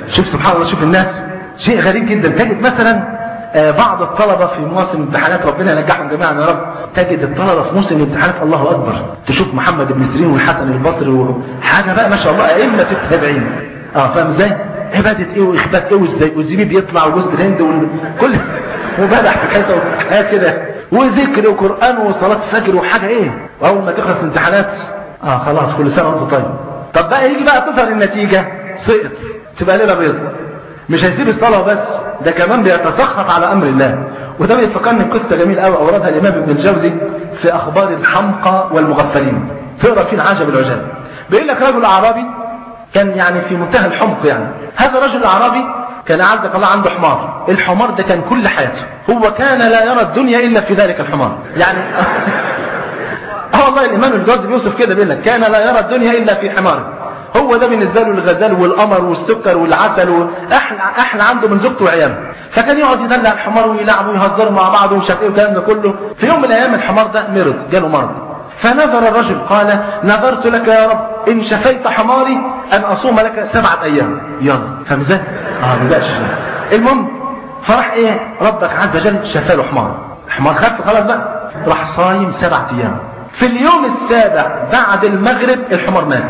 شوف سبحان الله شوف الناس شيء غريب جدا تجد مثلا آه، بعض الطلبة في مواسم امتحانات ربنا ينجحهم جميعا يا رب تجد الطلبة في موسم الامتحانات الله أكبر تشوف محمد بن سيرين والحسن البصري وحاجة بقى ما شاء الله أئمة التابعين اه فاهم ازاي؟ عبادة ايه واخبات ايه وازاي والزبيب يطلع وجوز الهند وكل وبدح في حته وحاجات كده وذكر وقرآن وصلاة فجر وحاجة ايه واول ما تخلص الامتحانات اه خلاص كل سنة وانت طيب طب بقى يجي بقى تظهر النتيجة سقط تبقى ليلة بيض مش هيسيب الصلاة بس ده كمان بيتسخط على امر الله وده بيفكرني بقصة جميل قوي اوردها الامام ابن الجوزي في اخبار الحمقى والمغفلين تقرا فيه العجب العجاب بيقول لك رجل اعرابي كان يعني في منتهى الحمق يعني هذا الرجل الاعرابي كان عزك الله عنده حمار الحمار ده كان كل حياته هو كان لا يرى الدنيا الا في ذلك الحمار يعني اه والله الامام الجوزي بيوصف كده بيقول لك كان لا يرى الدنيا الا في حماره هو ده بالنسبه له الغزال والقمر والسكر والعسل واحلى احلى عنده من زوجته وعياله فكان يقعد يدلع الحمار ويلعبوا ويهزروا مع بعض ومش عارف ايه والكلام ده كله في يوم من الايام الحمار ده مرض جاله مرض فنظر الرجل قال نظرت لك يا رب ان شفيت حماري ان اصوم لك سبعه ايام يلا فاهم ازاي؟ اه ما بقاش المهم فراح ايه ربك عز وجل شفى له حمار حمار خف خلاص بقى راح صايم سبعة ايام في اليوم السابع بعد المغرب الحمار مات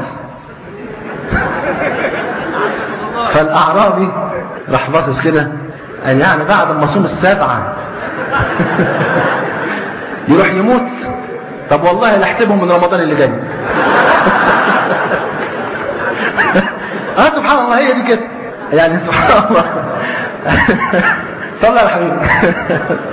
فالاعرابي راح باصص كده قال يعني بعد ما اصوم السابعه يروح يموت طب والله لاحسبهم من رمضان اللي جاي اه سبحان الله هي دي كده يعني سبحان الله صلى على الحبيب